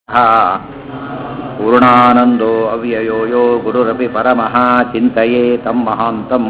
ಪೂರ್ಣಾನಂದೋ ಅವ್ಯಯೋ ಯೋ ಗುರುರಪಿ ಪರಮಃ ಚಿಂತೆಯೇ ತಮ್ಮ ಮಹಾಂತಂ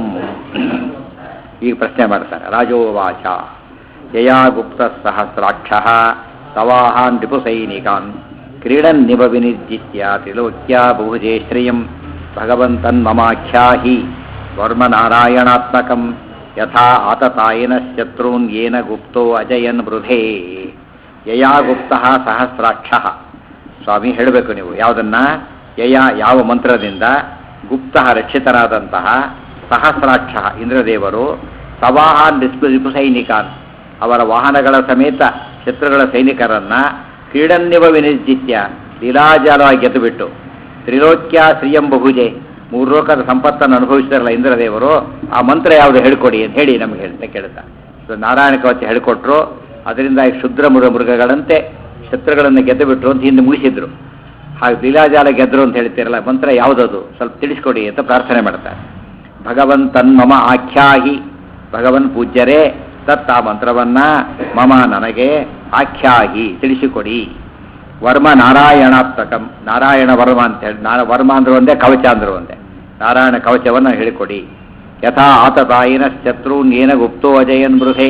ಈಗ ಪ್ರಶ್ನೆ ಮಾಡ್ತಾರೆ ರಾಜೋವಾಚ ಯಯಾ ಗುಪ್ತ ಸಹಸ್ರಾಕ್ಷ ತವಾಹಾನ್ ರಿಪುಸೈನಿಕಾನ್ ಕ್ರೀಡನ್ ನಿವ ವಿನಿರ್ಜಿತ್ಯ ತ್ರಿಲೋಕ್ಯ ಬಹುಜೇ ಶ್ರಿಯಂ ಭಗವಂತನ್ ಮಮಾಖ್ಯಾಹಿ ವರ್ಮನಾರಾಯಣಾತ್ಮಕಂ ಯಥಾ ಆತತಾಯನ ಶತ್ರುನ್ ಯೇನ ಗುಪ್ತೋ ಅಜಯನ್ ವೃಧೇ ಯಯಾ ಗುಪ್ತ ಸಹಸ್ರಾಕ್ಷ ಸ್ವಾಮಿ ಹೇಳಬೇಕು ನೀವು ಯಾವುದನ್ನ ಯಯ ಯಾವ ಮಂತ್ರದಿಂದ ಗುಪ್ತ ರಕ್ಷಿತರಾದಂತಹ ಸಹಸ್ರಾಕ್ಷ ಇಂದ್ರದೇವರು ಸವಾಹಾನ್ ರಿಸ್ಪು ರಿಪು ಸೈನಿಕಾನ್ ಅವರ ವಾಹನಗಳ ಸಮೇತ ಶತ್ರುಗಳ ಸೈನಿಕರನ್ನ ಕ್ರೀಡನ್ಯವ ವಿನಿರ್ಜಿತ್ಯ ಲೀಲಾಜಾಲವಾಗಿ ಗೆದ್ದುಬಿಟ್ಟು ತ್ರಿಲೋಕ್ಯ ಶ್ರೀಯಂ ಬಹುಜೆ ಮೂರು ಲೋಕದ ಸಂಪತ್ತನ್ನು ಅನುಭವಿಸಿದಾರಲ್ಲ ಇಂದ್ರದೇವರು ಆ ಮಂತ್ರ ಯಾವುದು ಹೇಳ್ಕೊಡಿ ಅಂತ ಹೇಳಿ ನಮಗೆ ಹೇಳ್ತಾ ಕೇಳ್ತಾ ಸೊ ನಾರಾಯಣ ಕವಚ ಹೇಳಿಕೊಟ್ರು ಅದರಿಂದ ಈ ಕ್ಷುದ್ರ ಮೃಗ ಮೃಗಗಳಂತೆ ಶತ್ರುಗಳನ್ನು ಗೆದ್ದು ಬಿಟ್ರು ಅಂತ ಹಿಂದೆ ಮುಗಿಸಿದ್ರು ಹಾಗೆ ಲೀಲಾಜಾಲ ಗೆದ್ರು ಅಂತ ಹೇಳ್ತೀರಲ್ಲ ಮಂತ್ರ ಯಾವುದದು ಸ್ವಲ್ಪ ತಿಳಿಸ್ಕೊಡಿ ಅಂತ ಪ್ರಾರ್ಥನೆ ಮಾಡ್ತಾರೆ ಭಗವಂತನ್ ಮಮ ಆಖ್ಯಾಹಿ ಭಗವನ್ ಪೂಜ್ಯರೇ ತತ್ ಆ ಮಂತ್ರವನ್ನ ಮಮ ನನಗೆ ಆಖ್ಯಾಹಿ ತಿಳಿಸಿಕೊಡಿ ವರ್ಮ ನಾರಾಯಣಾತ್ಮಕಂ ನಾರಾಯಣ ವರ್ಮ ಅಂತ ಹೇಳಿ ನಾರ ವರ್ಮ ಅಂದ್ರು ಒಂದೇ ಕವಚ ಅಂದ್ರು ಒಂದೇ ನಾರಾಯಣ ಕವಚವನ್ನು ಹೇಳಿಕೊಡಿ ಯಥಾ ಆತತಾಯಿನ ಶತ್ರುನ್ ಏನ ಗುಪ್ತೋ ಅಜಯನ್ ಮೃಹೆ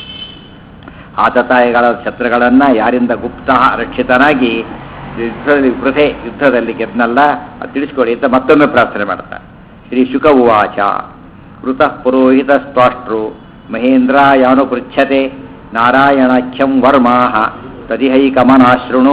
ಆತತಾಯಿಗಳ ಶತ್ರುಗಳನ್ನ ಯಾರಿಂದ ಗುಪ್ತ ರಕ್ಷಿತನಾಗಿ ಯುದ್ಧದಲ್ಲಿ ವೃಥೆ ಯುದ್ಧದಲ್ಲಿ ಗೆದ್ನಲ್ಲ ಅದು ತಿಳಿಸ್ಕೊಡಿ ಅಂತ ಮತ್ತೊಮ್ಮೆ ಪ್ರಾರ್ಥನೆ ಮಾಡ್ತಾರೆ ಶ್ರೀ ಶುಕ ಉವಾಚ ಕೃತ ಪುರೋಹಿತ ಸ್ವಾಷ್ಟ್ರು ಮಹೇಂದ್ರ ಯಾನು ಪೃಚ್ಛತೆ ನಾರಾಯಣಾಖ್ಯಂ ವರ್ಮಾಹ ತದಿಹೈಕಮನಾಶೃಣು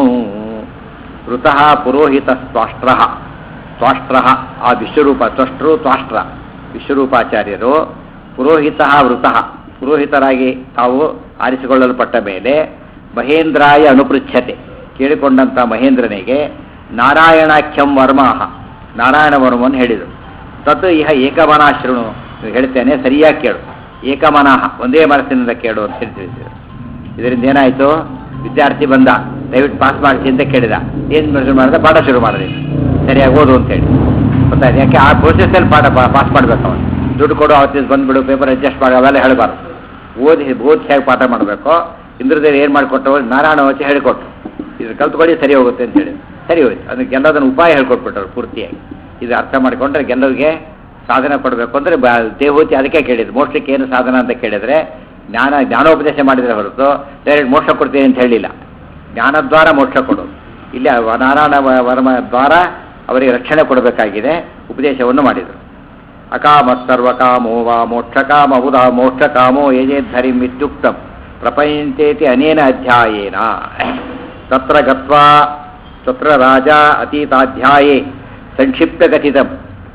ಋತಃ ಪುರೋಹಿತ ಸ್ವಾಷ್ಟ್ರ ಸ್ವಾಷ್ಟ್ರ ಆ ವಿಶ್ವರೂಪ ತ್ವಷ್ಟ್ರು ತ್ವಾಷ್ಟ್ರ ವಿಶ್ವರೂಪಾಚಾರ್ಯರು ಪುರೋಹಿತ ವೃತಃ ಪುರೋಹಿತರಾಗಿ ತಾವು ಆರಿಸಿಕೊಳ್ಳಲ್ಪಟ್ಟ ಮೇಲೆ ಮಹೇಂದ್ರಾಯ ಅನುಪೃಚ್ಛತೆ ಕೇಳಿಕೊಂಡಂಥ ಮಹೇಂದ್ರನಿಗೆ ನಾರಾಯಣಾಖ್ಯಂ ವರ್ಮಾಹ ನಾರಾಯಣ ವರ್ಮವನ್ನು ಹೇಳಿದರು ತತ್ ಇಹ ಏಕಮನಾಶೃಣು ಹೇಳ್ತೇನೆ ಸರಿಯಾಗಿ ಕೇಳು ಏಕಮನಃ ಒಂದೇ ಮನಸ್ಸಿನಿಂದ ಕೇಳು ಅಂತ ಹೇಳಿ ತಿಳಿಸಿದರು ಇದರಿಂದ ಏನಾಯಿತು ವಿದ್ಯಾರ್ಥಿ ಬಂದ ದಯವಿಟ್ಟು ಪಾಸ್ ಮಾಡಿಸಿ ಅಂತ ಕೇಳಿದ ಏನು ಮಾಡಿದ ಪಾಠ ಶುರು ಮಾಡಿದೆ ಸರಿಯಾಗಿ ಓದು ಅಂತೇಳಿ ಗೊತ್ತಾಯ್ತು ಯಾಕೆ ಆ ಪ್ರೋಸೆಸ್ಸಲ್ಲಿ ಪಾಠ ಪಾಸ್ ಮಾಡ್ಬೇಕು ಅವನು ದುಡ್ಡು ಕೊಡು ಅವತ್ತಿದ್ದು ಬಂದ್ಬಿಡು ಪೇಪರ್ ಅಡ್ಜಸ್ಟ್ ಮಾಡಿ ಅವೆಲ್ಲ ಹೇಳಬಾರ್ದು ಓದಿ ಓದಿ ಹೇಗೆ ಪಾಠ ಮಾಡಬೇಕು ಇಂದ್ರದೇವ್ ಏನು ಮಾಡಿಕೊಟ್ಟು ನಾರಾಯಣ ವಚಿ ಹೇಳಿಕೊಟ್ರು ಇದು ಕಲ್ತ್ಕೊಳ್ಳಿ ಸರಿ ಹೋಗುತ್ತೆ ಅಂತ ಹೇಳಿ ಸರಿ ಹೋಯ್ತು ಅದಕ್ಕೆ ಎಲ್ಲದನ್ನು ಉಪಾಯ ಹೇಳ್ಕೊಟ್ಬಿಟ್ರು ಪೂರ್ತಿಯಾಗಿ ಇದು ಅರ್ಥ ಮಾಡಿಕೊಂಡ್ರೆ ಗೆಲ್ಲೋರಿಗೆ ಸಾಧನೆ ಕೊಡಬೇಕು ಅಂದರೆ ಬ ದೇವಹೂತಿ ಅದಕ್ಕೆ ಕೇಳಿದ್ರು ಮೋಕ್ಷಕ್ಕೆ ಏನು ಸಾಧನ ಅಂತ ಕೇಳಿದರೆ ಜ್ಞಾನ ಜ್ಞಾನೋಪದೇಶ ಮಾಡಿದರೆ ಹೊರತು ಡೈರೆಕ್ಟ್ ಮೋಕ್ಷ ಕೊಡ್ತೀನಿ ಅಂತ ಹೇಳಿಲ್ಲ ಜ್ಞಾನದ್ವಾರ ಮೋಕ್ಷ ಕೊಡೋದು ಇಲ್ಲಿ ನಾರಾಯಣ ವರ್ಮ ದ್ವಾರ ಅವರಿಗೆ ರಕ್ಷಣೆ ಕೊಡಬೇಕಾಗಿದೆ ಉಪದೇಶವನ್ನು ಮಾಡಿದರು ಅಕಾಮ ಸರ್ವಕಾಮೋ ವಾ ಮೋಕ್ಷಕಾಮ ಉದ ಮೋಕ್ಷಕಾಮೋ ಯಜೇದ್ಧರಿಂ ಇತ್ಯುಕ್ತಂ ಪ್ರಪಂಚೇತಿ ಅನೇನ ಅಧ್ಯಾಯೇನ ತತ್ರ ಗತ್ವಾ ತತ್ರ ರಾಜ ಅತೀತಾಧ್ಯಾಯೇ ಸಂಕ್ಷಿಪ್ತ ಕಥಿತಂ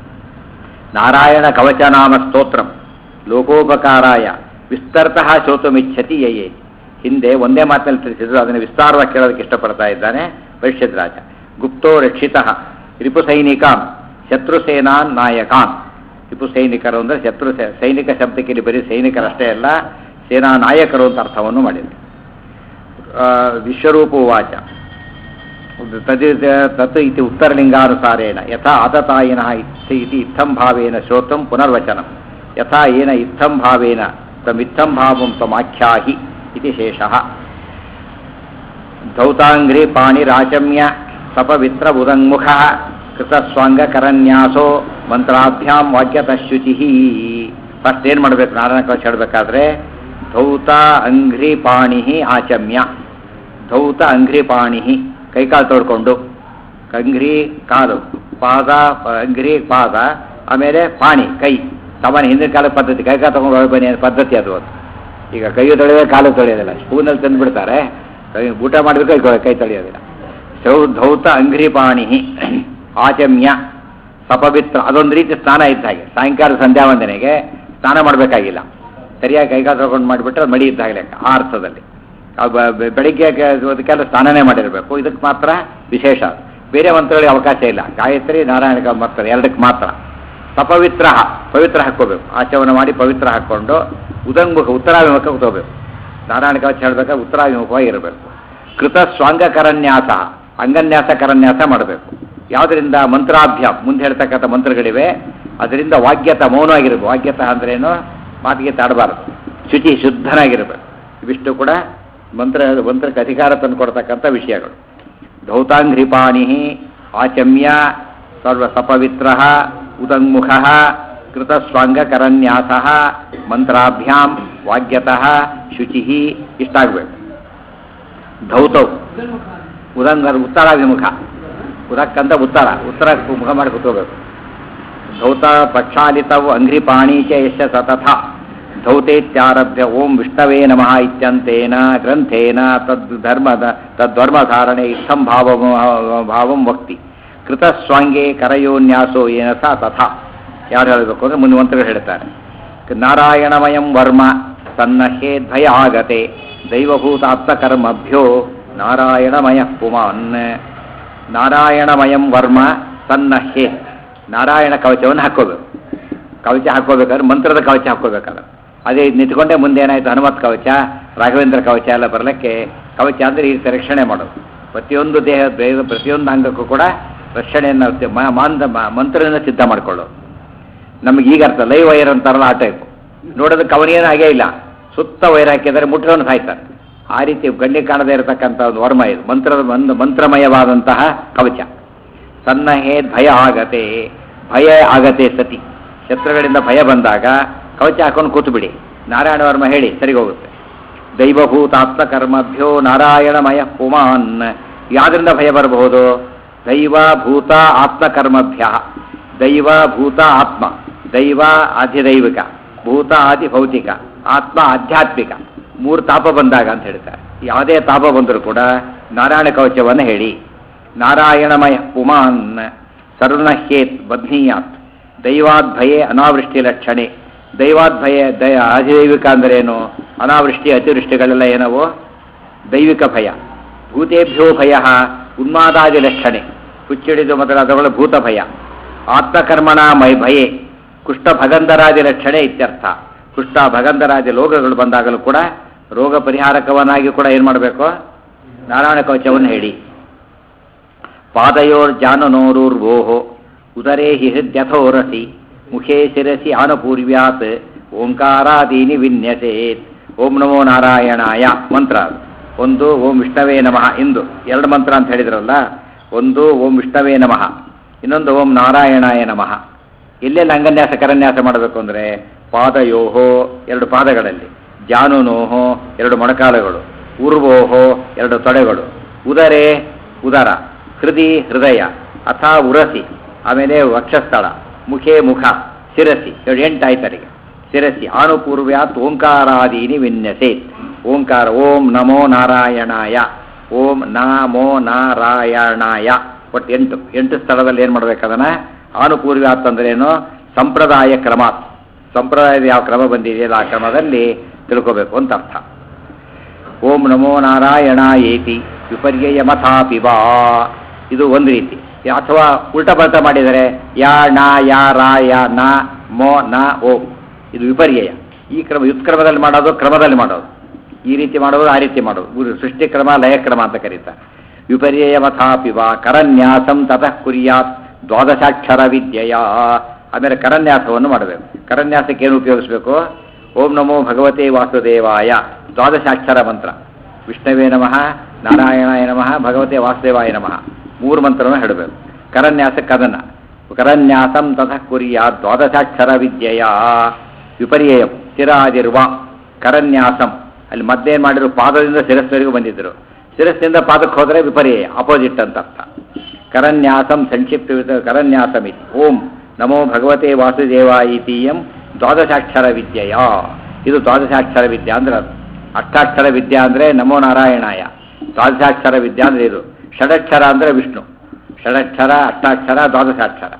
ನಾರಾಯಣ ಕವಚನಾಮ ಸ್ತೋತ್ರಂ ಲೋಕೋಪಕಾರಾಯ ವಿಸ್ತರ್ತಃ ಶ್ರೋತುಮಿಚ್ಛತಿ ಯಯೇ ಹಿಂದೆ ಒಂದೇ ಮಾತಿನಲ್ಲಿ ತಿಳಿಸಿದ್ರು ಅದನ್ನು ವಿಸ್ತಾರವಾಗಿ ಕೇಳೋದಕ್ಕೆ ಇಷ್ಟಪಡ್ತಾ ಇದ್ದಾನೆ ಪರಿಷತ್ ರಾಜ ಗುಪ್ತೋ ರಕ್ಷಿತ ರಿಪು ಸೈನಿಕಾನ್ ಶತ್ರುಸೇನಾನ್ ನಾಯಕಾನ್ ರಿಪು ಸೈನಿಕರು ಅಂದರೆ ಶತ್ರು ಸೈನಿಕ ಶಬ್ದಕ್ಕೆ ಇಲ್ಲಿ ಬರೀ ಸೈನಿಕರಷ್ಟೇ ಅಲ್ಲ ಸೇನಾ ನಾಯಕರು ಅಂತ ಅರ್ಥವನ್ನು ಮಾಡಿದರು ವಿಶ್ವರೂಪವಾಚ ತದ್ ತತ್ ಇತಿ ಉತ್ತರಲಿಂಗಾನುಸಾರೇಣ ಯಥಾ ಆತತಾಯಿನ ಇತಿ ಇತ್ತಂ ಭಾವೇನ ಶ್ರೋತಂ ಪುನರ್ವಚನಂ ಯಥಾ ಏನ ಇತ್ತಂ ಭಾವೇನ ತಮಿತ್ತಂ ಭಾವಂ ತಮಾಖ್ಯಾಹಿ ಇತಿ ಶೇಷಃ ಧೌತಾಂಗ್ರಿ ಪಾಣಿರಾಚಮ್ಯ ಸಪವಿತ್ರ ಉದಂಗ್ಮುಖ ಕೃತಸ್ವಾಂಗಕರನ್ಯಾಸೋ ಮಂತ್ರಾಭ್ಯಾಂ ವಾಕ್ಯತಃ ಶುಚಿ ಫಸ್ಟ್ ಏನು ಮಾಡಬೇಕು ನಾರಾಯಣ ಕವಚ ಹೇಳಬೇಕಾದ್ರೆ ಧೌತ ಅಂಘ್ರಿ ಪಾಣಿ ಆಚಮ್ಯ ಧೌತ ಅಂಘ್ರಿ ಪಾಣಿ ಕೈಕಾಲು ತೊಡ್ಕೊಂಡು ಅಂಘ್ರಿ ಕಾಲು ಪಾದ ಅಂಘ್ರಿ ಪಾದ ಆಮೇಲೆ ಪಾಣಿ ಕೈ ಸಾಮಾನ್ಯ ಹಿಂದಿನ ಕಾಲದ ಪದ್ಧತಿ ಕೈಕಾಲು ತಗೊಂಡು ಒಳಗೆ ಬನ್ನಿ ಅನ್ನೋ ಪದ್ಧತಿ ಅದು ಅದು ಈಗ ಕೈ ತೊಳೆಯೋದೇ ಕಾಲು ತೊಳೆಯೋದಿಲ್ಲ ಸ್ಪೂನಲ್ಲಿ ತಂದುಬಿಡ್ತಾರೆ ಕೈ ಊಟ ಮಾಡಬೇಕು ಕೈ ತೊಳೆಯೋದಿಲ್ಲ ಸೌ ಧೌತ ಅಂಘ್ರಿ ಪಾಣಿ ಆಚಮ್ಯ ಸಪವಿತ್ರ ಅದೊಂದು ರೀತಿ ಸ್ನಾನ ಇದ್ದ ಹಾಗೆ ಸಾಯಂಕಾಲ ಸಂಧ್ಯಾ ವಂದನೆಗೆ ಸ್ನಾನ ಮಾಡಬೇಕಾಗಿಲ್ಲ ಸರಿಯಾಗಿ ಕೈಕಾಲು ತೊಗೊಂಡು ಮಾಡಿಬಿಟ್ರೆ ಮಡಿ ಇದ್ದ ಹಾಗೆ ಲೆಕ್ಕ ಆ ಅರ್ಥದಲ್ಲಿ ಬೆಳಿಗ್ಗೆ ಅದಕ್ಕೆಲ್ಲ ಸ್ನಾನನೇ ಮಾಡಿರಬೇಕು ಇದಕ್ಕೆ ಮಾತ್ರ ವಿಶೇಷ ಬೇರೆ ಮಂತ್ರಗಳಿಗೆ ಅವಕಾಶ ಇಲ್ಲ ಗಾಯತ್ರಿ ನಾರಾಯಣ ಮಂತ್ರ ಎರಡಕ್ಕೆ ಮಾತ್ರ ಸಪವಿತ್ರ ಪವಿತ್ರ ಹಾಕ್ಕೋಬೇಕು ಆಚರಣೆ ಮಾಡಿ ಪವಿತ್ರ ಹಾಕ್ಕೊಂಡು ಉದಂಗುಖ ಉತ್ತರಾಭಿಮುಖ ಕೂತ್ಕೋಬೇಕು ನಾರಾಯಣ ಕವಚ ಹೇಳಬೇಕಾದ್ರೆ ಉತ್ತರಾಭಿಮುಖವಾಗಿ ಇರಬೇಕು ಕೃತ ಸ್ವಾಂಗಕರನ್ಯಾಸ ಅಂಗನ್ಯಾಸ ಕರನ್ಯಾಸ ಮಾಡಬೇಕು ಯಾವುದರಿಂದ ಮಂತ್ರಾಭ್ಯಾಮ್ ಮುಂದೆ ಹೇಳ್ತಕ್ಕಂಥ ಮಂತ್ರಗಳಿವೆ ಅದರಿಂದ ವಾಗ್ಯತ ಮೌನವಾಗಿರಬೇಕು ವಾಗ್ಯತ ಅಂದ್ರೇನು ಮಾತಿಗೆ ತಾಡಬಾರದು ಶುಚಿ ಶುದ್ಧನಾಗಿರಬೇಕು ಇವಿಷ್ಟು ಕೂಡ ಮಂತ್ರ ಮಂತ್ರಕ್ಕೆ ಅಧಿಕಾರ ತಂದು ಕೊಡ್ತಕ್ಕಂಥ ವಿಷಯಗಳು ಧೌತಾಂಘ್ರಿಪಾಣಿ ಆಚಮ್ಯ ಸರ್ವಸಪವಿತ್ರ ಉದಂಗ್ಮುಖ ಕೃತಸ್ವಾಂಗಕರನ್ಯಾಸ ಮಂತ್ರಾಭ್ಯಾಂ ವಾಗ್ಯತಃ ಶುಚಿ ಇಷ್ಟಾಗಬೇಕು ಧೌತೌ ಉದಂಗ ಉತ್ತರಾಭಿಮುಖ ಉದಕ್ಕಂತ ಉತ್ತರ ಉತ್ತರ ಮುಖ ಮಾಡಿ ಕೂತ್ಕೋಬೇಕು ಧೌತ ಪ್ರಕ್ಷಾಲಿತವು ಅಂಘ್ರಿಪಾಣಿ ಚ ಯಶ ಸತಥ ಧೌತೇತ್ಯಾರಭ್ಯ ಓಂ ವಿಷ್ಣವೇ ನಮಃ ಇತ್ಯಂತೇನ ಗ್ರಂಥೇನ ತದ್ಧರ್ಮದ ತದ್ಧರ್ಮಧಾರಣೆ ಇತ್ತಂ ಭಾವ ಭಾವಂ ವಕ್ತಿ ಕೃತಸ್ವಾಂಗೆ ಕರಯೋನ್ಯಾಸೋ ಏನ ಸ ತಥಾ ಯಾರು ಹೇಳಬೇಕು ಅಂದರೆ ಮುಂದೆ ಮಂತ್ರಗಳು ಹೇಳ್ತಾರೆ ನಾರಾಯಣಮಯಂ ವರ್ಮ ಸನ್ನಹೇದ್ಭಯ ಆಗತೆ ದೈವಭೂತಾತ್ಮಕರ್ಮಭ್ಯೋ ನಾರಾಯಣಮಯ ಪುಮಾನ್ ನಾರಾಯಣಮಯಂ ವರ್ಮ ಸನ್ನಹೇ ನಾರಾಯಣ ಕವಚವನ್ನು ಹಾಕ್ಕೋಬೇಕು ಕವಚ ಹಾಕ್ಕೋಬೇಕಾದ್ರೆ ಮಂತ್ರದ ಕವಚ ಹಾಕ್ಕೋಬೇಕಾದ್ರೆ ಅದೇ ಇದ್ ನಿಂತ್ಕೊಂಡೆ ಮುಂದೆ ಏನಾಯ್ತು ಹನುಮತ್ ಕವಚ ರಾಘವೇಂದ್ರ ಕವಚ ಎಲ್ಲ ಬರಲಿಕ್ಕೆ ಕವಚ ಅಂದರೆ ಈ ರೀತಿ ರಕ್ಷಣೆ ಮಾಡೋದು ಪ್ರತಿಯೊಂದು ದೇಹ ದೇಹದ ಪ್ರತಿಯೊಂದು ಅಂಗಕ್ಕೂ ಕೂಡ ರಕ್ಷಣೆಯನ್ನು ಮ- ಮಾಂದ ಮ- ಮಂತ್ರದಿಂದ ಸಿದ್ಧ ಮಾಡ್ಕೊಳ್ಳೋದು ನಮಗೆ ಈಗ ಅರ್ಥ ಲೈವ್ ವೈರ್ ಅಂತಾರಲ್ಲ ಆ ಟೈಪ್ ನೋಡೋದಕ್ಕೆ ಅವನೇನು ಆಗೇ ಇಲ್ಲ ಸುತ್ತ ವೈರ್ ಹಾಕಿದರೆ ಮುಟ್ಕೊಂಡು ಸಾಯ್ತಾರೆ ಆ ರೀತಿ ಗಣ್ಯ ಕಾಣದೇ ಇರತಕ್ಕಂಥ ಒಂದು ವರ್ಮ ಇದು ಮಂತ್ರದ ಒಂದು ಮಂತ್ರಮಯವಾದಂತಹ ಕವಚ ಸನ್ನಹೇ ಭಯ ಆಗತೆ ಭಯ ಆಗತೆ ಸತಿ ಶತ್ರುಗಳಿಂದ ಭಯ ಬಂದಾಗ ಕವಚ ಹಾಕೊಂಡು ಕೂತು ಬಿಡಿ ನಾರಾಯಣ ವರ್ಮ ಹೇಳಿ ಸರಿ ಹೋಗುತ್ತೆ ದೈವಭೂತಾತ್ಮ ಕರ್ಮಭ್ಯೋ ನಾರಾಯಣಮಯ ಪುಮಾನ್ ಯಾವ್ದ್ರಿಂದ ಭಯ ಬರಬಹುದು ದೈವ ಭೂತ ಆತ್ಮಕರ್ಮಭ್ಯ ದೈವ ಭೂತ ಆತ್ಮ ದೈವ ಅಧಿದೈವಿಕ ಭೂತ ಆದಿ ಭೌತಿಕ ಆತ್ಮ ಆಧ್ಯಾತ್ಮಿಕ ಮೂರು ತಾಪ ಬಂದಾಗ ಅಂತ ಹೇಳ್ತಾರೆ ಯಾವುದೇ ತಾಪ ಬಂದರೂ ಕೂಡ ನಾರಾಯಣ ಕವಚವನ್ನು ಹೇಳಿ ನಾರಾಯಣಮಯ ಪುಮಾನ್ ಸರ್ವನಹ್ಯೇತ್ ಬಧ್ನೀಯಾತ್ ದೈವಾದ್ಭಯೇ ಅನಾವೃಷ್ಟಿ ಲಕ್ಷಣೆ ದೈವಾದ್ಭಯ ದಯ ಅಧಿದೈವಿಕ ಅಂದ್ರೇನು ಅನಾವೃಷ್ಟಿ ಅತಿವೃಷ್ಟಿಗಳೆಲ್ಲ ಏನವೋ ದೈವಿಕ ಭಯ ಭೂತೇಭ್ಯೋ ಭಯ ಉನ್ಮಾದಾದಿ ಲಕ್ಷಣೆ ಹುಚ್ಚಿಡಿದು ಮೊದಲಾದವುಗಳ ಭೂತ ಭಯ ಆತ್ಮಕರ್ಮಣ ಮೈ ಭಯೇ ಕುಷ್ಠ ಭಗಂಧರಾದಿ ಲಕ್ಷಣೆ ಇತ್ಯರ್ಥ ಕುಷ್ಠ ಭಗಂಧರಾದಿ ರೋಗಗಳು ಬಂದಾಗಲೂ ಕೂಡ ರೋಗ ಪರಿಹಾರಕವನ್ನಾಗಿ ಕೂಡ ಏನು ಮಾಡಬೇಕು ನಾರಾಯಣ ಕವಚವನ್ನು ಹೇಳಿ ಪಾದಯೋರ್ಜಾನನೋರೂರ್ವೋಃ ಉದರೇ ಹಿ ಹೃದ್ಯಥೋರಸಿ ಮುಖೇ ಶಿರಸಿ ಆನಪೂರ್ವ್ಯಾತ್ ಓಂಕಾರಾದೀನಿ ವಿನ್ಯಸೇತ್ ಓಂ ನಮೋ ನಾರಾಯಣಾಯ ಮಂತ್ರ ಒಂದು ಓಂ ವಿಷ್ಣವೇ ನಮಃ ಇಂದು ಎರಡು ಮಂತ್ರ ಅಂತ ಹೇಳಿದ್ರಲ್ಲ ಒಂದು ಓಂ ವಿಷ್ಣವೇ ನಮಃ ಇನ್ನೊಂದು ಓಂ ನಾರಾಯಣಾಯ ನಮಃ ಎಲ್ಲೆಲ್ಲಿ ಅಂಗನ್ಯಾಸ ಕರನ್ಯಾಸ ಮಾಡಬೇಕು ಅಂದರೆ ಪಾದಯೋಹೋ ಎರಡು ಪಾದಗಳಲ್ಲಿ ಜಾನುನೋಹೋ ಎರಡು ಮೊಣಕಾಲುಗಳು ಉರ್ವೋಹೋ ಎರಡು ತೊಡೆಗಳು ಉದರೇ ಉದರ ಹೃದಯ ಹೃದಯ ಅಥಾ ಉರಸಿ ಆಮೇಲೆ ವಕ್ಷಸ್ಥಳ ಮುಖೇ ಮುಖ ಶಿರಸಿ ಎರಡು ಎಂಟು ಆಯ್ತರಿಗೆ ಶಿರಸಿ ಆನುಪೂರ್ವ್ಯಾತ್ ಓಂಕಾರಾದೀನಿ ವಿನ್ಯಸೆ ಓಂಕಾರ ಓಂ ನಮೋ ನಾರಾಯಣಾಯ ಓಂ ನಮೋ ನಾರಾಯಣಾಯ ಒಟ್ಟು ಎಂಟು ಎಂಟು ಸ್ಥಳದಲ್ಲಿ ಏನು ಮಾಡ್ಬೇಕು ಅದನ್ನ ಆನುಪೂರ್ವ್ಯಾತ್ ಅಂದ್ರೇನು ಸಂಪ್ರದಾಯ ಕ್ರಮ ಸಂಪ್ರದಾಯದ ಯಾವ ಕ್ರಮ ಬಂದಿದೆಯಲ್ಲ ಆ ಕ್ರಮದಲ್ಲಿ ತಿಳ್ಕೋಬೇಕು ಅಂತ ಅರ್ಥ ಓಂ ನಮೋ ನಾರಾಯಣ ಏತಿ ವಿಪರ್ಯಯ ಮಥಾಪಿ ಬಾ ಇದು ಒಂದು ರೀತಿ ಅಥವಾ ಉಲ್ಟಾ ಪಲ್ಟಾ ಮಾಡಿದರೆ ಯಾ ಣ ಯಾ ರಾ ಯಾ ನ ಮೋ ನ ಓಂ ಇದು ವಿಪರ್ಯಯ ಈ ಕ್ರಮ ವ್ಯುತ್ಕ್ರಮದಲ್ಲಿ ಮಾಡೋದು ಕ್ರಮದಲ್ಲಿ ಮಾಡೋದು ಈ ರೀತಿ ಮಾಡೋದು ಆ ರೀತಿ ಮಾಡೋದು ಇವ್ರು ಸೃಷ್ಟಿ ಕ್ರಮ ಲಯ ಕ್ರಮ ಅಂತ ಕರೀತಾರೆ ವಿಪರ್ಯಯ ಮಥಾಪಿ ವಾ ಕರನ್ಯಾಸಂ ತತಃ ಕುರ್ಯಾತ್ ದ್ವಾದಶಾಕ್ಷರ ವಿದ್ಯೆಯ ಆಮೇಲೆ ಕರನ್ಯಾಸವನ್ನು ಮಾಡಬೇಕು ಕರನ್ಯಾಸಕ್ಕೆ ಏನು ಉಪಯೋಗಿಸಬೇಕು ಓಂ ನಮೋ ಭಗವತೆ ವಾಸುದೇವಾಯ ದ್ವಾದಶಾಕ್ಷರ ಮಂತ್ರ ವಿಷ್ಣವೇ ನಮಃ ನಾರಾಯಣಾಯ ನಮಃ ಭಗವತೆ ವಾಸುದೇವಾಯ ನಮಃ ಮೂರು ಮಂತ್ರವನ್ನು ಹೇಳಬೇಕು ಕರನ್ಯಾಸ ಕದನ ಕರನ್ಯಾಸಂ ತತಃ ಕುರಿಯ ದ್ವಾದಶಾಕ್ಷರ ವಿದ್ಯೆಯ ವಿಪರ್ಯಯ ಸ್ಥಿರಾದಿರುವ ಕರನ್ಯಾಸಂ ಅಲ್ಲಿ ಮದ್ದೇನು ಮಾಡಿದ್ರು ಪಾದದಿಂದ ಶಿರಸ್ವರೆಗೂ ಬಂದಿದ್ದರು ಶಿರಸ್ಸಿಂದ ಪಾದಕ್ಕೆ ಹೋದರೆ ವಿಪರ್ಯಯ ಅಪೋಸಿಟ್ ಅಂತ ಅರ್ಥ ಕರನ್ಯಾಸಂ ಸಂಕ್ಷಿಪ್ತ ಕರನ್ಯಾಸಮಿತಿ ಓಂ ನಮೋ ಭಗವತೆ ವಾಸುದೇವಾಯಿತೀಯಂ ದ್ವಾದಶಾಕ್ಷರ ವಿದ್ಯೆಯ ಇದು ದ್ವಾದಶಾಕ್ಷರ ವಿದ್ಯಾ ಅಂದ್ರೆ ಅದು ಅಷ್ಟಾಕ್ಷರ ವಿದ್ಯಾ ಅಂದರೆ ನಮೋ ನಾರಾಯಣಾಯ ದ್ವಾದಶಾಕ್ಷರ ವಿದ್ಯಾ ಅಂದರೆ ಇದು ಷಡಕ್ಷರ ಅಂದರೆ ವಿಷ್ಣು ಷಡಕ್ಷರ ಅಷ್ಟಾಕ್ಷರ ದ್ವಾದಶಾಕ್ಷರ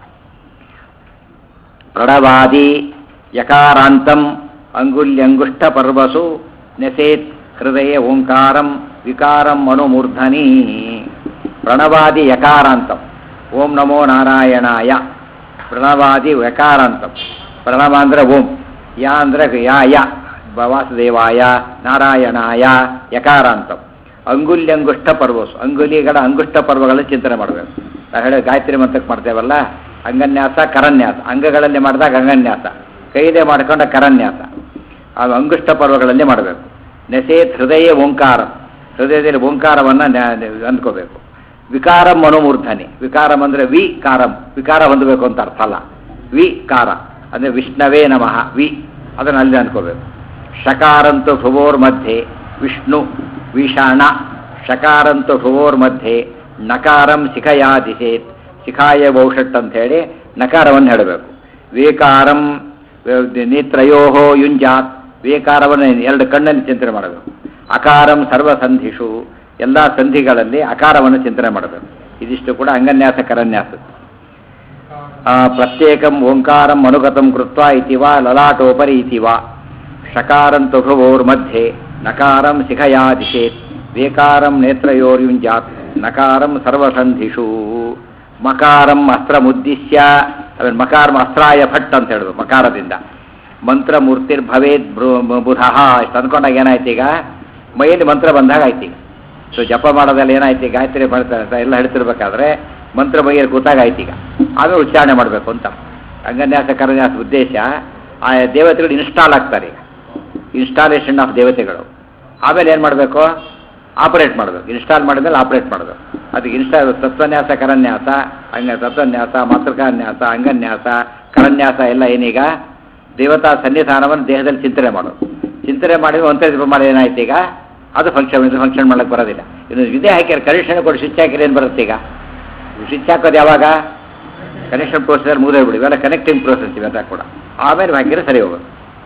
ಪ್ರಣವಾದಿ ಯಕಾರಾಂತಂ ಅಂಗುಲ್ಯಂಗುಷ್ಟ ಪರ್ವಸು ನೆಸೇತ್ ಹೃದಯ ಓಂಕಾರಂ ವಿಕಾರಂ ಮನುಮೂರ್ಧನಿ ಪ್ರಣವಾದಿ ಯಕಾರಾಂತಂ ಓಂ ನಮೋ ನಾರಾಯಣಾಯ ಪ್ರಣವಾದಿ ಯಕಾರಾಂತಂ ಪ್ರಣವ ಅಂದರೆ ಓಂ ಯಾ ಅಂದರೆ ಯಾ ಯ ವಾಸುದೇವಾಯ ನಾರಾಯಣಾಯ ಯಕಾರಾಂತಂ ಅಂಗುಲ್ಯಂಗುಷ್ಟ ಪರ್ವಸು ಅಂಗುಲಿಗಳ ಅಂಗುಷ್ಟ ಪರ್ವಗಳ ಚಿಂತನೆ ಮಾಡಬೇಕು ನಾವು ಹೇಳೋ ಗಾಯತ್ರಿ ಮಂತ್ರಕ್ಕೆ ಮಾಡ್ತೇವಲ್ಲ ಅಂಗನ್ಯಾಸ ಕರನ್ಯಾಸ ಅಂಗಗಳಲ್ಲಿ ಮಾಡಿದಾಗ ಅಂಗನ್ಯಾಸ ಕೈದೇ ಮಾಡ್ಕೊಂಡ ಕರನ್ಯಾಸ ಆ ಅಂಗುಷ್ಟ ಪರ್ವಗಳಲ್ಲಿ ಮಾಡಬೇಕು ನೆಸೇತ್ ಹೃದಯ ಓಂಕಾರ ಹೃದಯದಲ್ಲಿ ಓಂಕಾರವನ್ನು ಅಂದ್ಕೋಬೇಕು ವಿಕಾರಂ ಮನೋಮೂರ್ಧನೆ ವಿಕಾರಂ ಅಂದರೆ ವಿ ಕಾರಂ ವಿಕಾರ ಹೊಂದಬೇಕು ಅಂತ ಅರ್ಥ ಅಲ್ಲ ವಿ ಕಾರ ಅಂದರೆ ವಿಷ್ಣವೇ ನಮಃ ವಿ ಅದನ್ನು ಅಲ್ಲಿ ಅನ್ಕೋಬೇಕು ಶಕಾರಂತು ಭುವೋರ್ ಮಧ್ಯೆ ವಿಷ್ಣು ವಿಷಾಣ ಶಕಾರಂತು ಭುವೋರ್ ಮಧ್ಯೆ ನಕಾರಂ ಶಿಖಯಾ ದಿಶೇತ್ ಶಿಖಾಯ ಬಹುಷಟ್ ಅಂತ ಹೇಳಿ ನಕಾರವನ್ನು ಹೇಳಬೇಕು ವೇಕಾರಂ ನೇತ್ರಯೋ ಯುಂಜಾತ್ ವೇಕಾರವನ್ನು ಎರಡು ಕಣ್ಣಲ್ಲಿ ಚಿಂತನೆ ಮಾಡಬೇಕು ಅಕಾರಂ ಸರ್ವಸಂಧಿಷು ಎಲ್ಲ ಸಂಧಿಗಳಲ್ಲಿ ಅಕಾರವನ್ನು ಚಿಂತನೆ ಮಾಡಬೇಕು ಇದಿಷ್ಟು ಕೂಡ ಅಂಗನ್ಯಾಸ ಕರನ್ಯಾಸ ಆ, ಪ್ರತ್ಯೇಕಂ ಓಂಕಾರಂ ಅನುಗತಂ ಕೃತ್ವ ಇತಿ ವಾ ಲಲಾಟೋಪರಿ ಇತಿ ವಾ ಶಕಾರಂತು ಭುವೋರ್ಮಧ್ಯೆ ನಕಾರಂ ಶಿಖಯಾ ದಿಶೇತ್ ವೇಕಾರಂ ನೇತ್ರಯೋರ್ಯುಂಜಾತ್ ನಕಾರಂ ಸರ್ವಸಂಧಿಷು ಮಕಾರಂ ಅಸ್ತ್ರಮುದ್ದಿಶ್ಯ ಆಮೇಲೆ ಮಕಾರಂ ಅಸ್ತ್ರಾಯ ಭಟ್ ಅಂತ ಹೇಳುದು ಮಕಾರದಿಂದ ಮಂತ್ರ ಮೂರ್ತಿರ್ಭವೇದ್ ಬುಧ ಇಷ್ಟು ಅಂದ್ಕೊಂಡಾಗ ಏನಾಯ್ತು ಈಗ ಮೈಯಲ್ಲಿ ಮಂತ್ರ ಬಂದಾಗ ಆಯ್ತು ಈಗ ಸೊ ಜಪ ಮಾಡೋದ್ರಲ್ಲಿ ಏನಾಯ್ತು ಈಗ ಗಾಯತ್ರಿ ಮಾಡ್ತಾರೆ ಅಂತ ಎಲ್ಲ ಹೇಳ್ತಿರ್ಬೇಕಾದ್ರೆ ಮಂತ್ರ ಮೈಯಲ್ಲಿ ಕೂತಾಗ ಆಯ್ತು ಈಗ ಆಮೇಲೆ ಉಚ್ಚಾರಣೆ ಮಾಡಬೇಕು ಅಂತ ಅಂಗನ್ಯಾಸ ಕರನ್ಯಾಸ ಉದ್ದೇಶ ಆ ದೇವತೆಗಳು ಇನ್ಸ್ಟಾಲ್ ಆಗ್ತಾರೆ ಈಗ ಇನ್ಸ್ಟಾಲೇಷನ್ ಆಫ್ ದೇವತೆಗಳು ಆಮೇಲೆ ಏನು ಮಾಡಬೇಕು ಆಪರೇಟ್ ಮಾಡಬೇಕು ಇನ್ಸ್ಟಾಲ್ ಮಾಡಿದ್ಮೇಲೆ ಆಪರೇಟ್ ಮಾಡಬೇಕು ಅದಕ್ಕೆ ಇನ್ಸ್ಟಾ ತತ್ವನ್ಯಾಸ ಕರನ್ಯಾಸ ಅಂಗ ತತ್ವನ್ಯಾಸ ಮಾತೃಕಾನ್ಯಾಸ ಅಂಗನ್ಯಾಸ ಕರನ್ಯಾಸ ಎಲ್ಲ ಏನೀಗ ದೇವತಾ ಸನ್ನಿಧಾನವನ್ನು ದೇಹದಲ್ಲಿ ಚಿಂತನೆ ಮಾಡೋದು ಚಿಂತನೆ ಮಾಡಿದ್ರೆ ಒಂದೇ ಜಪ ಮಾಡಿ ಏನಾಯ್ತು ಈಗ ಅದು ಫಂಕ್ಷನ್ ಇದು ಫಂಕ್ಷನ್ ಮಾಡಕ್ಕೆ ಬರೋದಿಲ್ಲ ಇನ್ನು ಇದೇ ಹಾಕಿದ್ರೆ ಕನೆಕ್ಷನ್ ಕೊಟ್ಟು ಸ್ವಿಚ್ ಹಾಕಿದ್ರೆ ಏನು ಬರುತ್ತೆ ಈಗ ಸ್ವಿಚ್ ಹಾಕೋದು ಯಾವಾಗ ಕನೆಕ್ಷನ್ ಪ್ರೋಸೆಸರ್ ಮುಗಿದೇ ಬಿಡಿ ಇವೆಲ್ಲ ಕನೆಕ್ಟಿಂಗ್ ಪ್ರೋಸೆಸ್ ಇವೆಲ್ಲ ಕೂಡ ಆಮೇಲೆ ಹಾಕಿದ್ರೆ ಸರಿ ಹೋಗೋದು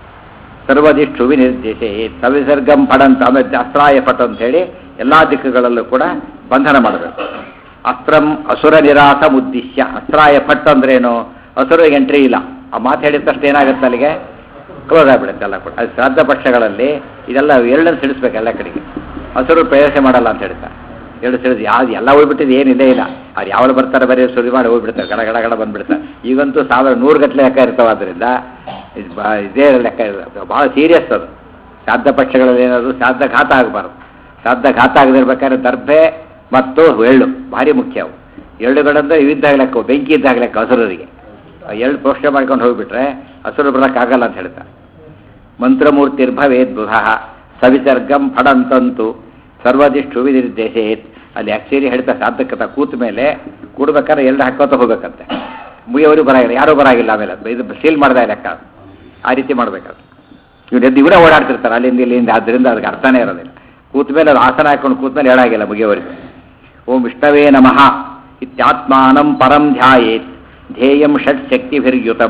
ಸರ್ವದಿಷ್ಟು ವಿನಿರ್ದೇಶೆ ಸವಿಸರ್ಗಂ ಪಡಂತ ಆಮೇಲೆ ಅಸ್ತ್ರಾಯ ಪಟ್ ಅಂತ ಹೇಳಿ ಎಲ್ಲ ದಿಕ್ಕುಗಳಲ್ಲೂ ಕೂಡ ಬಂಧನ ಮಾಡಬೇಕು ಅಸ್ತ್ರಂ ಅಸುರ ನಿರಾಸ ಉದ್ದೇಶ್ಯ ಅಸ್ತ್ರಾಯ ಪಟ್ ಅಂದ್ರೇನು ಅಸುರಿಗೆ ಎಂಟ್ರಿ ಇಲ್ಲ ಆ ಮಾತು ಹೇಳಿದ ತಕ್ಷಣ ಏನಾಗುತ್ತೆ ಅಲ್ಲಿಗೆ ಕ್ಲೋಸ್ ಆಗಿಬಿಡುತ್ತೆ ಎಲ್ಲ ಕೂಡ ಅದು ಶ್ರಾದ್ದ ಪಕ್ಷಗಳಲ್ಲಿ ಇದೆಲ್ಲ ಎರಡನ್ನು ಸಿಡಿಸ್ಬೇಕು ಎಲ್ಲ ಕಡೆಗೆ ಹಸುರು ಪ್ರವೇಶ ಮಾಡಲ್ಲ ಅಂತ ಹೇಳ್ತಾರೆ ಎರಡು ಸಿಡಿದು ಯಾವ್ದು ಎಲ್ಲ ಹೋಗ್ಬಿಟ್ಟಿದ್ದು ಏನಿದೆ ಇಲ್ಲ ಅವ್ರು ಯಾವಾಗ ಬರ್ತಾರೆ ಬರೀ ಸುರಿ ಮಾಡಿ ಹೋಗ್ಬಿಡ್ತಾರೆ ಗಡ ಗಡ ಗಡ ಬಂದ್ಬಿಡ್ತಾರೆ ಈಗಂತೂ ಸಾವಿರ ನೂರು ಗಟ್ಟಲೆ ಲೆಕ್ಕ ಇರ್ತಾವೆ ಆದ್ದರಿಂದ ಇದು ಬಾ- ಇದೇ ಲೆಕ್ಕ ಇದೆ ಭಾಳ ಸೀರಿಯಸ್ ಅದು ಶ್ರಾದ್ದ ಪಕ್ಷಗಳಲ್ಲಿ ಏನಾದ್ರು ಶ್ರಾದ್ದ ಘಾತ ಆಗಬಾರ್ದು ಶ್ರಾದ್ದ ಘಾತ ಆಗದಿರ್ಬೇಕಾದ್ರೆ ದರ್ಭೆ ಮತ್ತು ಎಳ್ಳು ಭಾರಿ ಮುಖ್ಯ ಅವು ಎಳ್ಳುಗಳಂದ್ರೆ ಇವಿದ್ದಾಗ ಲೆಕ್ಕ ಬೆಂಕಿ ಇದ್ದಾಗ ಲೆಕ್ಕ ಹಸುರರಿಗೆ ಆ ಎಳ್ಳು ಪ್ರೋಕ್ಷಣೆ ಮಾಡ್ಕೊಂಡು ಹೋಗ್ಬಿಟ್ರೆ ಹಸುರು ಬರೋಕ್ಕಾಗಲ್ಲ ಅಂತ ಹೇಳ್ತಾರೆ ಮಂತ್ರಮೂರ್ತಿರ್ಭವೇದ್ ಬುಧ ಸವಿಸರ್ಗಂ ಫಡಂತಂತು ಸರ್ವದಿಷ್ಟು ವಿನಿರ್ದೇಶೇತ್ ಅಲ್ಲಿ ಆಕ್ಚುಲಿ ಹೇಳ್ತಾ ಸಾಧಕತ ಕೂತ ಮೇಲೆ ಕೂಡ್ಬೇಕಾದ್ರೆ ಎರಡು ಹಾಕೋತ ಹೋಗ್ಬೇಕಂತೆ ಮುಗಿಯವರು ಬರಾಗಿಲ್ಲ ಯಾರೂ ಬರಾಗಿಲ್ಲ ಆಮೇಲೆ ಅದು ಇದು ಸೀಲ್ ಮಾಡ್ದ ಲೆಕ್ಕ ಅದು. ಆ ರೀತಿ ಮಾಡ್ಬೇಕಾದ್ರೆ ಇವ್ರು ಎದ್ದು ಇವರೇ ಓಡಾಡ್ತಿರ್ತಾರೆ ಅಲ್ಲಿಂದ ಇಲ್ಲಿಂದ ಆದ್ದರಿಂದ ಅದಕ್ಕೆ ಅರ್ಥನೇ ಇರೋದಿಲ್ಲ ಕೂತ ಮೇಲೆ ಅದು ಆಸನ ಹಾಕೊಂಡು ಕೂತ ಮೇಲೆ ಹೇಳಾಗಿಲ್ಲ ಮುಗಿಯವರಿಗೆ ಓಂ ವಿಷ್ಣವೇ ನಮಃ ಇತ್ಯಾತ್ಮಾನಂ ಪರಂ ಧ್ಯಾಯೇತ್ ಧ್ಯೇಯಂ ಷಟ್ ಶಕ್ತಿಭಿರ್ಯುತಂ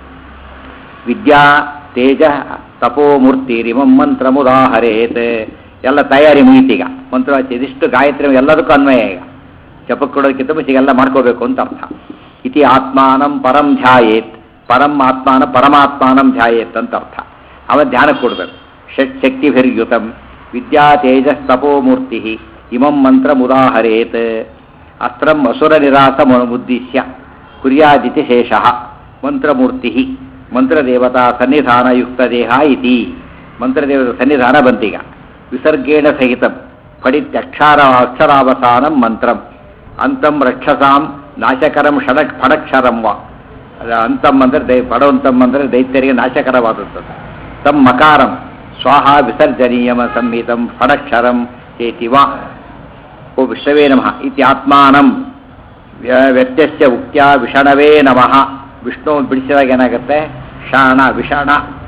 ವಿದ್ಯಾ ತೇಜ ತಪೋಮೂರ್ತಿರಿಮಂ ಮಂತ್ರಮುದಾಹರೇತ್ ಎಲ್ಲ ತಯಾರಿ ಮುಗೀತೀಗ ಮಂತ್ರ ಇದಿಷ್ಟು ಗಾಯತ್ರಿ ಎಲ್ಲದಕ್ಕೂ ಅನ್ವಯ ಈಗ ಜಪಕ್ಕೆ ಕೊಡೋದಕ್ಕಿಂತ ಮುಂಚೆ ಎಲ್ಲ ಮಾಡ್ಕೋಬೇಕು ಅಂತ ಅರ್ಥ ಇತಿ ಆತ್ಮಾನಂ ಪರಂ ಧ್ಯಾಯೇತ್ ಪರಂ ಆತ್ಮಾನ ಪರಮಾತ್ಮಾನಂ ಧ್ಯಾಯೇತ್ ಅಂತ ಅರ್ಥ ಅವ ಧ್ಯಾನಕ್ಕೆ ಕೊಡಬೇಕು ಷಟ್ ಶಕ್ತಿಭಿರ್ಯುತಂ ವಿದ್ಯಾ ತೇಜಸ್ ತಪೋಮೂರ್ತಿ ಇಮಂ ಮಂತ್ರಮುದಾಹರೇತ್ ಅಸ್ತ್ರಂ ಅಸುರ ನಿರಾಸ ಉದ್ದೇಶ್ಯ ಕುರ್ಯಾದಿತಿ ಶೇಷಃ ಮಂತ್ರಮೂರ್ತಿ ಮಂತ್ರದೇವತಾ ಸನ್ನಿಧಾನಯುಕ್ತ ದೇಹ ಇತಿ ಮಂತ್ರದೇವತ ಸನ್ನಿಧಾನ ಬಂತೀಗ ವಿಸರ್ಗೇಣ ಸಹಿತ ಫಡಿತ್ಯಕ್ಷಾರ ಅಕ್ಷರಾವಸಾನಂ ಮಂತ್ರಂ ಅಂತಂ ರಕ್ಷಸಾಂ ನಾಶಕರಂ ಷಡ ಫಡಕ್ಷರಂ ವಾ ಅದು ಅಂತಂ ಅಂದರೆ ದೈ ಪಡವಂತಂ ಅಂದರೆ ದೈತ್ಯರಿಗೆ ನಾಶಕರವಾದದ್ದು ತಂ ಮಕಾರಂ ಸ್ವಾಹ ವಿಸರ್ಜನೀಯಮ ಸಂಹಿತಂ ಫಡಕ್ಷರಂ ಚೇತಿ ವಾ ಓ ವಿಷ್ಣವೇ ನಮಃ ಇತಿ ಆತ್ಮಾನಂ ವ್ಯ- ವ್ಯತ್ಯಸ್ಯ ಉಕ್ತ್ಯ ವಿಷಣವೇ ನಮಃ ವಿಷ್ಣು ಬಿಡಿಸಿದಾಗ ಏನಾಗುತ್ತೆ ಶಾಣ ವಿಷಾಣ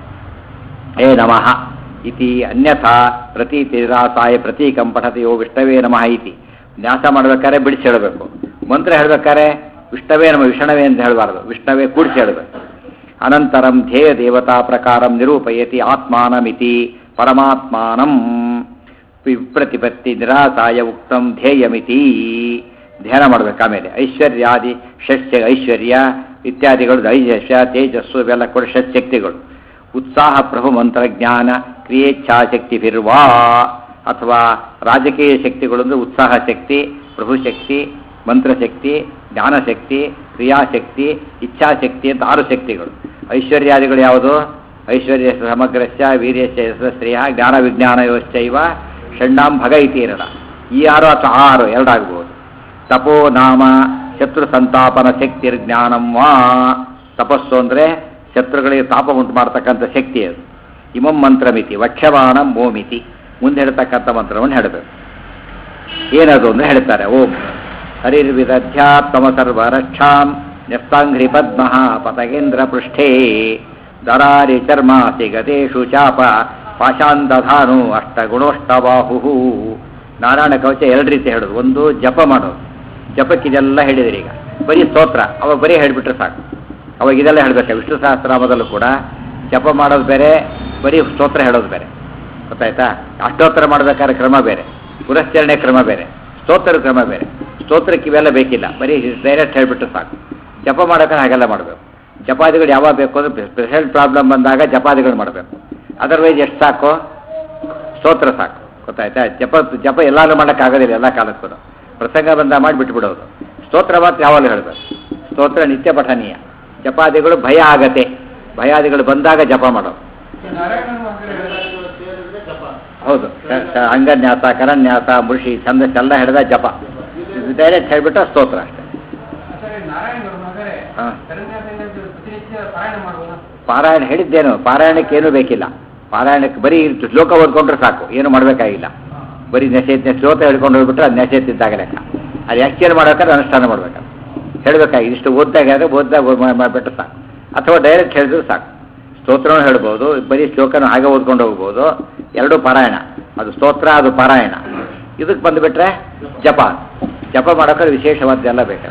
ಹೇ ನಮಃ ಇತಿ ಅನ್ಯಥಾ ಪ್ರತೀತಿರಾಸಾಯ ಪ್ರತೀಕಂ ಪಠತಿ ಯೋ ವಿಷ್ಣವೇ ನಮಃ ಇತಿ ನ್ಯಾಸ ಮಾಡ್ಬೇಕಾದ್ರೆ ಬಿಡಿಸಿ ಹೇಳಬೇಕು ಮಂತ್ರ ಹೇಳ್ಬೇಕಾದ್ರೆ ವಿಷ್ಣವೇ ನಮ ವಿಷಣವೇ ಅಂತ ಹೇಳಬಾರ್ದು ವಿಷ್ಣವೇ ಕೂಡಿಸಿ ಹೇಳಬೇಕು ಅನಂತರಂ ಧ್ಯೇಯ ದೇವತಾ ಪ್ರಕಾರಂ ನಿರೂಪಯತಿ ಆತ್ಮಾನಮಿತಿ ಪರಮಾತ್ಮಾನಂ ವಿಪ್ರತಿಪತ್ತಿ ನಿರಾಸಾಯ ಉಕ್ತಂ ಧ್ಯೇಯಮಿತಿ ಧ್ಯಾನ ಮಾಡ್ಬೇಕು ಆಮೇಲೆ ಐಶ್ವರ್ಯಾದಿ ಷಟ್ಯ ಐಶ್ವರ್ಯ ಇತ್ಯಾದಿಗಳು ಐಜಸ್ಯ ತೇಜಸ್ಸು ಇವೆಲ್ಲ ಕೂಡ ಷಟ್ಶಕ್ತಿಗಳು ಉತ್ಸಾಹ ಪ್ರಭು ಮಂತ್ರಜ್ಞಾನ ಕ್ರಿಯೇಚ್ಛಾಶಕ್ತಿಭಿರ್ವಾ ಅಥವಾ ರಾಜಕೀಯ ಶಕ್ತಿಗಳು ಅಂದರೆ ಉತ್ಸಾಹ ಶಕ್ತಿ ಪ್ರಭುಶಕ್ತಿ ಮಂತ್ರಶಕ್ತಿ ಜ್ಞಾನಶಕ್ತಿ ಕ್ರಿಯಾಶಕ್ತಿ ಇಚ್ಛಾಶಕ್ತಿ ಅಂತ ಆರು ಶಕ್ತಿಗಳು ಐಶ್ವರ್ಯಾದಿಗಳು ಯಾವುದು ಐಶ್ವರ್ಯ ಸಮಗ್ರಸ್ಯ ವೀರ್ಯಸ್ಯ ಯಶಸ್ತ್ರೀಯ ಜ್ಞಾನ ವಿಜ್ಞಾನ ಯೋಶ್ಚೈವ ಷಣ್ಣಾಂ ಭಗ ಇತಿ ಎರಡ ಈ ಆರು ಅಥವಾ ಆ ಆರು ಎರಡಾಗಬಹುದು ತಪೋ ನಾಮ ಶತ್ರು ಸಂತಾಪನ ಶಕ್ತಿರ್ ಜ್ಞಾನಂ ವಾ ತಪಸ್ಸು ಅಂದರೆ ಶತ್ರುಗಳಿಗೆ ತಾಪ ಉಂಟು ಮಾಡ್ತಕ್ಕಂಥ ಶಕ್ತಿ ಅದು ಇಮಂ ಮಂತ್ರಮಿತಿ ವಕ್ಷಮಾನ ಮೋಮಿತಿ ಮುಂದೆ ಹೇಳ್ತಕ್ಕಂಥ ಮಂತ್ರವನ್ನು ಹೇಳಬೇಕು ಏನದು ಅಂದರೆ ಹೇಳ್ತಾರೆ ಓಂ ಹರಿರ್ವಿದಧ್ಯಾತ್ಮ ಸರ್ವರಕ್ಷಾಂ ನ್ಯಸ್ತಾಂಘ್ರಿ ಪದ್ಮ ಪತಗೇಂದ್ರ ಪೃಷ್ಠೇ ದರಾರಿ ಚರ್ಮಾಸಿ ಗತೇಶು ಚಾಪ ಪಾಶಾಂದಧಾನು ಅಷ್ಟಗುಣೋಷ್ಟಬಾಹು ನಾರಾಯಣ ಕವಚ ಎರಡು ರೀತಿ ಹೇಳೋದು ಒಂದು ಜಪ ಮಾಡೋದು ಜಪಕ್ಕೆ ಇದೆಲ್ಲ ಹೇಳಿದಿರಿ ಈಗ ಬರೀ ಸ್ತೋತ್ರ ಅವಾಗ ಬರೀ ಹೇಳಿಬಿಟ್ರೆ ಸಾಕು ಅವಾಗ ಇದೆಲ್ಲ ಹೇಳಬೇಕು ವಿಷ್ಣು ಸಹಸ್ರನಾಮದಲ್ಲೂ ಕೂಡ ಜಪ ಮಾಡೋದು ಬೇರೆ ಬರೀ ಸ್ತೋತ್ರ ಹೇಳೋದು ಬೇರೆ ಗೊತ್ತಾಯ್ತಾ ಅಷ್ಟೋತ್ತರ ಮಾಡಬೇಕಾದ್ರೆ ಕ್ರಮ ಬೇರೆ ಪುರಸ್ಕರಣೆ ಕ್ರಮ ಬೇರೆ ಸ್ತೋತ್ರ ಕ್ರಮ ಬೇರೆ ಸ್ತೋತ್ರಕ್ಕೆ ಇವೆಲ್ಲ ಬೇಕಿಲ್ಲ ಬರೀ ಡೈರೆಕ್ಟ್ ಹೇಳಿಬಿಟ್ರೆ ಸಾಕು ಜಪ ಮಾಡೋಕೆ ಹಾಗೆಲ್ಲ ಮಾಡಬೇಕು ಜಪಾದಿಗಳು ಯಾವಾಗ ಬೇಕು ಅಂದ್ರೆ ಸ್ಪೆಷಲ್ ಪ್ರಾಬ್ಲಮ್ ಬಂದಾಗ ಜಪಾದಿಗಳು ಮಾಡಬೇಕು ಅದರ್ವೈಸ್ ಎಷ್ಟು ಸಾಕು ಸ್ತೋತ್ರ ಸಾಕು ಗೊತ್ತಾಯ್ತಾ ಜಪ ಜಪ ಎಲ್ಲಾರು ಮಾಡೋಕ್ಕಾಗೋದಿಲ್ಲ ಎಲ್ಲ ಕಾಲಕ್ಕೂ ಪ್ರಸಂಗ ಬಂದ ಮಾಡಿ ಬಿಟ್ಬಿಡೋದು ಸ್ತೋತ್ರ ಮಾತ್ರ ಯಾವಾಗಲೂ ಹೇಳಬೇಕು ಸ್ತೋತ್ರ ನಿತ್ಯ ಪಠನೀಯ ಜಪಾದಿಗಳು ಭಯ ಆಗತ್ತೆ ಭಯಾದಿಗಳು ಬಂದಾಗ ಜಪ ಮಾಡೋದು ಹೌದು ಕ- ಕ- ಅಂಗನ್ಯಾಸ ಕರನ್ಯಾಸ ಮೃಷಿ ಛಂದಸ್ ಎಲ್ಲ ಹಿಡಿದ ಜಪ ಡೈರೆಕ್ಟ್ ಹೇಳ್ಬಿಟ್ಟು ಸ್ತೋತ್ರ ಅಷ್ಟೇ ಹಾ. ಪಾರಾಯಣ ಹೇಳಿದ್ದೇನು ಪಾರಾಯಣಕ್ಕೆ ಏನೂ ಬೇಕಿಲ್ಲ ಪಾರಾಯಣಕ್ಕೆ ಬರೀ ಶ್ಲೋಕ ಓದ್ಕೊಂಡ್ರೆ ಸಾಕು ಏನು ಮಾಡಬೇಕಾಗಿಲ್ಲ ಬರೀ ನೆಸೆತ್ ಶ್ಲೋಕ ಹೇಳ್ಕೊಂಡು ಹೋಗ್ಬಿಟ್ರೆ ಅದು ನೆಸೆತ್ತಿದ್ದಾಗ ಲೆಕ್ಕ ಅದು ಆ್ಯಕ್ಚುಯಲ್ ಮಾಡ್ಬೇಕಾದ್ರೆ ಅನುಷ್ಠಾನ ಮಾಡ್ಬೇಕು ಹೇಳಬೇಕಾಗಿ ಇಷ್ಟು ಓದ್ದಾಗ ಆದರೆ ಓದ್ದಾಗ ಮಾಡಿಬಿಟ್ರೆ ಸಾಕು ಅಥವಾ ಡೈರೆಕ್ಟ್ ಹೇಳಿದ್ರು ಸಾಕು ಸ್ತೋತ್ರನೂ ಹೇಳ್ಬೋದು ಬರೀ ಶ್ಲೋಕನೂ ಹಾಗೆ ಓದ್ಕೊಂಡು ಹೋಗ್ಬೋದು ಎರಡೂ ಪಾರಾಯಣ ಅದು ಸ್ತೋತ್ರ ಅದು ಪಾರಾಯಣ ಇದಕ್ಕೆ ಬಂದುಬಿಟ್ರೆ ಜಪ ಜಪ ಮಾಡೋಕೆ ವಿಶೇಷವಾದ್ದೆಲ್ಲ ಬೇಕು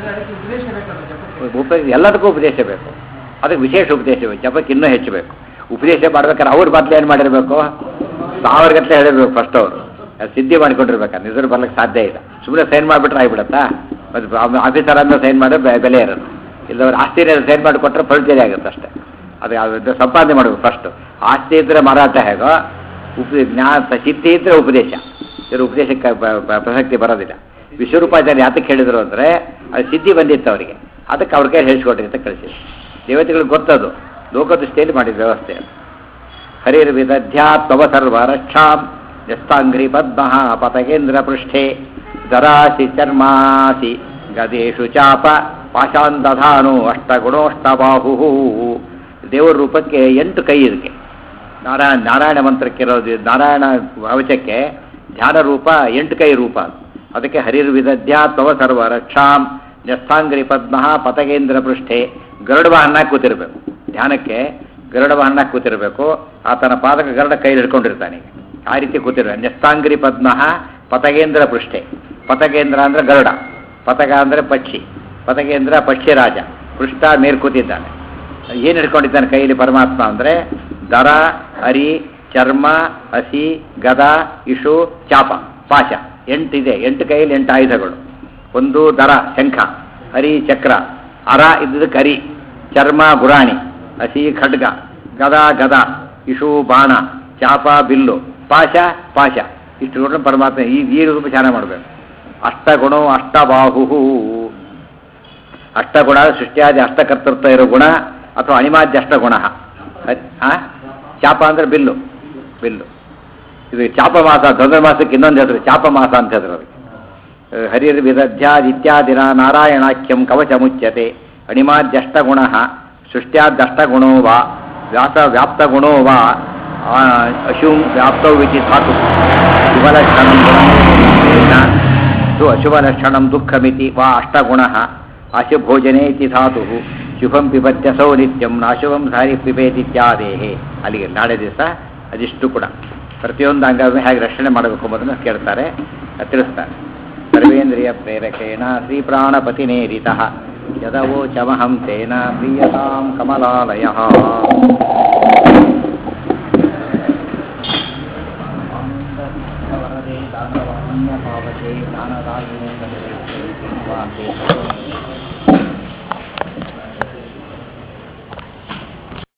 ಉಪದೇಶ ಎಲ್ಲದಕ್ಕೂ ಉಪದೇಶ ಬೇಕು ಅದಕ್ಕೆ ವಿಶೇಷ ಉಪದೇಶ ಬೇಕು ಜಪಕ್ಕೆ ಇನ್ನೂ ಹೆಚ್ಚು ಬೇಕು ಉಪದೇಶ ಮಾಡ್ಬೇಕಾದ್ರೆ ಅವ್ರ ಮೊದಲು ಏನು ಮಾಡಿರಬೇಕು ಸಾವಿರಗಟ್ಟಲೆ ಹೇಳಿರ್ಬೇಕು ಫಸ್ಟ್ ಅವರು ಅದು ಸಿದ್ಧಿ ಮಾಡಿಕೊಂಡಿರ್ಬೇಕಾದ್ರೆ ನಿಜರು ಬರ್ಲಿಕ್ಕೆ ಸಾಧ್ಯ ಇಲ್ಲ ಸುಮ್ಮನೆ ಸೈನ್ ಮಾಡಿಬಿಟ್ರೆ ಆಗಿಬಿಡತ್ತಾ ಮತ್ತು ಆಫೀಸರ್ ಅಂದ್ರೆ ಸೈನ್ ಮಾಡಿದ್ರೆ ಬೆ- ಬೆಲೆ ಇರೋದು ಇಲ್ಲವ್ರು ಆಸ್ತಿನ ಸೈನ್ ಮಾಡಿ ಕೊಟ್ಟರೆ ಫಲ್ತಿರಿ ಆಗುತ್ತೆ ಅಷ್ಟೇ ಅದು ಅದು ಸಂಪಾದನೆ ಮಾಡಬೇಕು ಫಸ್ಟ್ ಆಸ್ತಿ ಇದ್ದರೆ ಮಾರಾಟ ಹೇಗೋ ಉಪ ಜ್ಞಾನ ಸಿದ್ಧಿ ಇದ್ದರೆ ಉಪದೇಶ ಇದ್ರ ಉಪದೇಶಕ್ಕೆ ಬ- ಬ- ಪ್ರಸಕ್ತಿ ಬರೋದಿಲ್ಲ ವಿಶ್ವರೂಪಾಚಾರ್ಯ ಯಾತಕ್ಕೆ ಹೇಳಿದ್ರು ಅಂದರೆ ಅದು ಸಿದ್ಧಿ ಬಂದಿತ್ತು ಅವರಿಗೆ ಅದಕ್ಕೆ ಅವ್ರ ಕೈ ಹೇಳಿಸ್ಕೊಟ್ರಿ ಅಂತ ಕಳಿಸಿದ್ರು ದೇವತೆಗಳಿಗೆ ಗೊತ್ತದು ಲೋಕದೃಷ್ಟಿಯಲ್ಲಿ ಮಾಡಿದ ವ್ಯವಸ್ಥೆ ಅದು ಹರಿರ್ವಿದಧ್ಯಾತ್ಮವ ಸರ್ವರಕ್ಷಾಂ ಯಸ್ತಾಂಗ್ರಿ ಪದ್ಮ ಪತಗೇಂದ್ರ ಪೃಷ್ಠೆ ದರಾಸಿ ಚರ್ಮಾಸಿ ಗದೇಶು ಚಾಪ ಪಾಶಾಂತಧಾನು ಅಷ್ಟಗುಣೋಷ್ಟಬಾಹು ದೇವರ ರೂಪಕ್ಕೆ ಎಂಟು ಕೈ ಇದಕ್ಕೆ ನಾರಾಯಣ ನಾರಾಯಣ ಮಂತ್ರಕ್ಕಿರೋದು ನಾರಾಯಣ ಕವಚಕ್ಕೆ ಧ್ಯಾನ ರೂಪ ಎಂಟು ಕೈ ರೂಪ ಅದು. ಅದಕ್ಕೆ ಹರಿರ್ವಿದಧ್ಯಾತ್ಮವ ಸರ್ವರಕ್ಷಾಂ ನ್ಯಸ್ಥಾಂಗ್ರಿ ಪದ್ಮ ಪತಗೇಂದ್ರ ಪೃಷ್ಠೆ ಗರುಡ ವಾಹನ ಕೂತಿರ್ಬೇಕು ಧ್ಯಾನಕ್ಕೆ ಗರುಡ ವಾಹನ ಕೂತಿರ್ಬೇಕು ಆತನ ಪಾದಕ ಗರುಡ ಕೈ ಹಿಡ್ಕೊಂಡಿರ್ತಾನೆ ಆ ರೀತಿ ಕೂತಿರ್ಬೇಕು ನ್ಯಸ್ಥಾಂಗ್ರಿ ಪದ್ಮ ಪತಗೇಂದ್ರ ಪೃಷ್ಠೆ ಪತಗೇಂದ್ರ ಅಂದ್ರೆ ಗರುಡ ಪತಗ ಅಂದ್ರೆ ಪಕ್ಷಿ ಪತಗೇಂದ್ರ ಪಕ್ಷಿರಾಜ ಪೃಷ್ಠ ಮೇಲ್ ಕೂತಿದ್ದಾನೆ ಏನು ಹಿಡ್ಕೊಂಡಿದ್ದಾನೆ ಕೈಯಲ್ಲಿ ಪರಮಾತ್ಮ ಅಂದ್ರೆ ದರ ಹರಿ ಚರ್ಮ ಹಸಿ ಗದ ಇಶು ಚಾಪ ಪಾಶ ಎಂಟಿದೆ ಎಂಟು ಕೈಯಲ್ಲಿ ಎಂಟು ಆಯುಧಗಳು ಒಂದು ದರ ಶಂಖ ಹರಿ ಚಕ್ರ ಅರ ಇದ್ದದಕ್ಕೆ ಹರಿ ಚರ್ಮ ಗುರಾಣಿ ಹಸಿ ಖಡ್ಗ ಗದ ಗದ ಇಶು ಬಾಣ ಚಾಪ ಬಿಲ್ಲು ಪಾಶ ಪಾಶ ಇಷ್ಟು ಗುಣ ಪರಮಾತ್ಮ ಈ ಈ ರೂಪ ಧ್ಯಾನ ಮಾಡಬೇಕು ಅಷ್ಟಗುಣೋ ಅಷ್ಟಬಾಹು ಅಷ್ಟಗುಣ ಸೃಷ್ಟಿಯಾದಿ ಅಷ್ಟಕರ್ತೃತ್ವ ಇರೋ ಗುಣ ಅಥವಾ ಅಣಿಮಾದ್ಯ ಅಷ್ಟಗುಣ ಆ? ಚಾಪ ಅಂದ್ರೆ ಬಿಲ್ಲು ಬಿಲ್ಲು ಇದು ಚಾಪ ಮಾಸ ಧನುರ್ಮಾಸಕ್ಕೆ ಇನ್ನೊಂದು ಹೆಸರು ಚಾಪ ಮಾಸ ಅಂತ ಹೆಸರು ಅದಕ್ಕೆ ಹರಿರ್ ವಿದಧ್ಯಾದಿತ್ಯಾದಿನ ನಾರಾಯಣಾಖ್ಯಂ ಕವಚ ಮುಚ್ಯತೆ ಅಣಿಮಾದ್ಯಷ್ಟಗುಣ ಸೃಷ್ಟ್ಯಾದ್ದಷ್ಟಗುಣೋ ವಾ ವ್ಯಾಸ ವ್ಯಾಪ್ತಗುಣೋ ವಾ ಆ, ಅಶುಂ ವ್ಯಾಪ್ತೌ ಇತಿ ಧಾತು ಶುಭಲಕ್ಷಣಂ ಗುಣಂ ತು ಅಶುಭಲಕ್ಷಣಂ ದುಃಖಮಿತಿ ವಾ ಅಷ್ಟಗುಣಃ ಅಶುಭೋಜನೆ ಇತಿ ಧಾತು ಶುಭಂ ಪಿಬತ್ಯಸೌ ನಿತ್ಯಂ ನಾಶುಭಂ ಸಾರಿ ಪಿಬೇದಿತ್ಯಾದೇಹೆ ಅಲ್ಲಿಗೆ ನಾಳೆ ದಿವಸ ಅದಿಷ್ಟು ಕೂಡ ಪ್ರತಿಯೊಂದು ಅಂಗವನ್ನು ಹೇಗೆ ರಕ್ಷಣೆ ಮಾಡಬೇಕು ಎಂಬುದನ್ನು ಕೇಳ್ತಾರೆ ಅದ್ ತಿಳಿಸ್ತಾರೆ ಸರ್ವೇಂದ್ರಿಯ ಪ್ರೇರಕೇಣ ಶ್ರೀ ಪ್ರಾಣಪತಿನೇರಿತ ಯದವೋಚಮಹಂ ತೇನ ಪ್ರೀಯತಾಂ ಕಮಲಾಲಯ ವರದೆ ದಾನವಾನ್ಯ ಪಾವತೆ ದಾನದಾಯಿನೇ